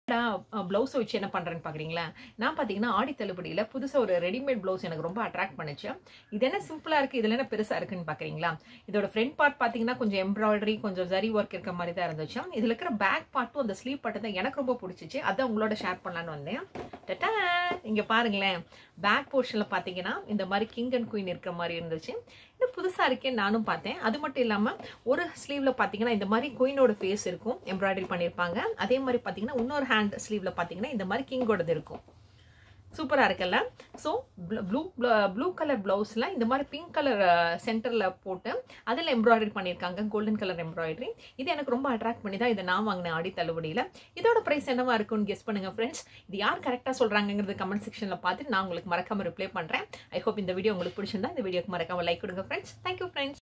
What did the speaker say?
blouse வச்சு என்ன பண்ணுறேன்னு பார்க்குறீங்களா நான் பார்த்தீங்கன்னா ஆடி தள்ளுபடியில் புதுசாக ஒரு ரெடிமேட் ப்ளவுஸ் எனக்கு ரொம்ப அட்ராக்ட் பண்ணுச்சு இது என்ன சிம்பிளாக இருக்குது இதில் என்ன பெருசாக இருக்குன்னு பார்க்குறீங்களா இதோட ஃப்ரண்ட் பார்ட் பார்த்தீங்கன்னா கொஞ்சம் எம்ப்ராய்டரி கொஞ்சம் ஜரி ஒர்க் இருக்க மாதிரி தான் இருந்துச்சு இதில் இருக்கிற பேக் பார்ட்டும் அந்த ஸ்லீவ் பார்ட்டு தான் எனக்கு ரொம்ப பிடிச்சிச்சு அதான் உங்களோட ஷேர் பண்ணலான்னு வந்தேன் டட்டா இங்கே பாருங்களேன் பேக் போர்ஷனில் பார்த்தீங்கன்னா இந்த மாதிரி கிங் அண்ட் குயின் இருக்கிற மாதிரி இருந்துச்சு இன்னும் புதுசாக இருக்கேன்னு நானும் பார்த்தேன் அது மட்டும் இல்லாமல் ஒரு ஸ்லீவில் பார்த்தீங்கன்னா இந்த மாதிரி குயினோட ஃபேஸ் இருக்கும் எம்ப்ராய்டரி பண்ணியிருப்பாங்க அதே மாதிரி பார்த்தீங்கன்னா இன்னொரு ஹேண்ட் ஸ்லீவில் பார்த்தீங்கன்னா இந்த மாதிரி கிங்கோடது இருக்கும் சூப்பராக இருக்குல்ல ஸோ ப்ளூ ப்ளூ கலர் ப்ளவுஸில் இந்த மாதிரி பிங்க் கலர் சென்டரில் போட்டு அதில் எம்ப்ராய்டரி பண்ணியிருக்காங்க கோல்டன் கலர் எம்ப்ராய்டரி இது எனக்கு ரொம்ப அட்ராக்ட் பண்ணி தான் இதை நான் வாங்கினேன் ஆடி தள்ளுபடியில் இதோட ப்ரைஸ் என்னவா இருக்கும்னு கெஸ் பண்ணுங்கள் ஃப்ரெண்ட்ஸ் இது யார் கரெக்டாக சொல்கிறாங்கிறது கமெண்ட் செக்ஷனில் பார்த்துட்டு நான் உங்களுக்கு மறக்காமல் ரிப்ளை பண்ணுறேன் ஐ ஹோப் இந்த வீடியோ உங்களுக்கு பிடிச்சிருந்தா இந்த வீடியோக்கு மறக்காமல் லைக் கொடுங்க ஃப்ரெண்ட்ஸ் தேங்க்யூ ஃப்ரெண்ட்ஸ்